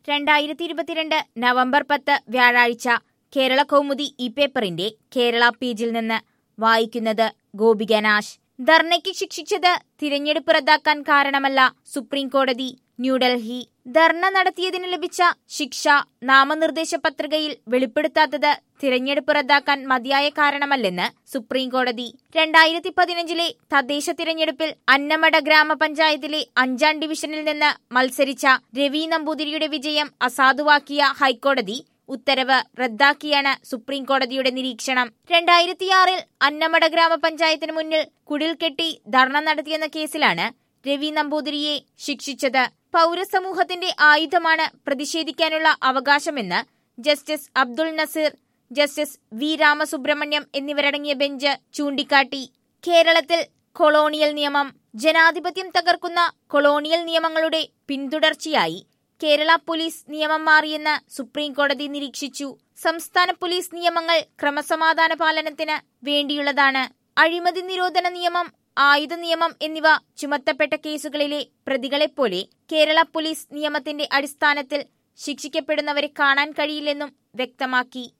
രണ്ടായിരത്തി ഇരുപത്തിരണ്ട് നവംബർ പത്ത് വ്യാഴാഴ്ച കേരള കൗമുദി ഈ പേപ്പറിന്റെ കേരള പേജിൽ നിന്ന് വായിക്കുന്നത് ഗോപികനാശ് ധർണയ്ക്ക് ശിക്ഷിച്ചത് തിരഞ്ഞെടുപ്പ് റദ്ദാക്കാൻ കാരണമല്ല സുപ്രീം കോടതി ന്യൂഡൽഹി ധർണ നടത്തിയതിന് ലഭിച്ച ശിക്ഷ നാമനിർദ്ദേശ പത്രികയിൽ വെളിപ്പെടുത്താത്തത് തിരഞ്ഞെടുപ്പ് റദ്ദാക്കാൻ മതിയായ കാരണമല്ലെന്ന് സുപ്രീം കോടതി രണ്ടായിരത്തി പതിനഞ്ചിലെ തദ്ദേശ തിരഞ്ഞെടുപ്പിൽ അന്നമട ഗ്രാമപഞ്ചായത്തിലെ അഞ്ചാം ഡിവിഷനിൽ നിന്ന് മത്സരിച്ച രവി നമ്പൂതിരിയുടെ വിജയം അസാധുവാക്കിയ ഹൈക്കോടതി ഉത്തരവ് റദ്ദാക്കിയാണ് സുപ്രീം കോടതിയുടെ നിരീക്ഷണം രണ്ടായിരത്തിയാറിൽ അന്നമട ഗ്രാമപഞ്ചായത്തിന് മുന്നിൽ കുടിൽ കെട്ടി ധർണ നടത്തിയെന്ന കേസിലാണ് രവി നമ്പൂതിരിയെ ശിക്ഷിച്ചത് പൗരസമൂഹത്തിന്റെ ആയുധമാണ് പ്രതിഷേധിക്കാനുള്ള അവകാശമെന്ന് justice Abdul Nazeer justice V Ramasubramanian എന്നിവരടങ്ങിയ ബെഞ്ച് ചൂണ്ടിക്കാട്ടി കേരളത്തിൽ കൊളോണിയൽ നിയമം ജനാധിപത്യം തകർക്കുന്ന കൊളോണിയൽ നിയമങ്ങളുടെ പിന്തുടർച്ചയായി കേരള പോലീസ് നിയമം മാറിയെന്ന് സുപ്രീം കോടതി നിരീക്ഷിച്ചു സംസ്ഥാന പോലീസ് നിയമങ്ങൾ ക്രമസമാധാന പാലനത്തിന് വേണ്ടിയുള്ളതാണ് അഴിമതി നിരോധന നിയമം ആയുധ നിയമം എന്നിവ ചുമത്തപ്പെട്ട കേസുകളിലെ പ്രതികളെപ്പോലെ കേരള പോലീസ് നിയമത്തിന്റെ അടിസ്ഥാനത്തിൽ ശിക്ഷിക്കപ്പെടുന്നവരെ കാണാൻ കഴിയില്ലെന്നും വ്യക്തമാക്കി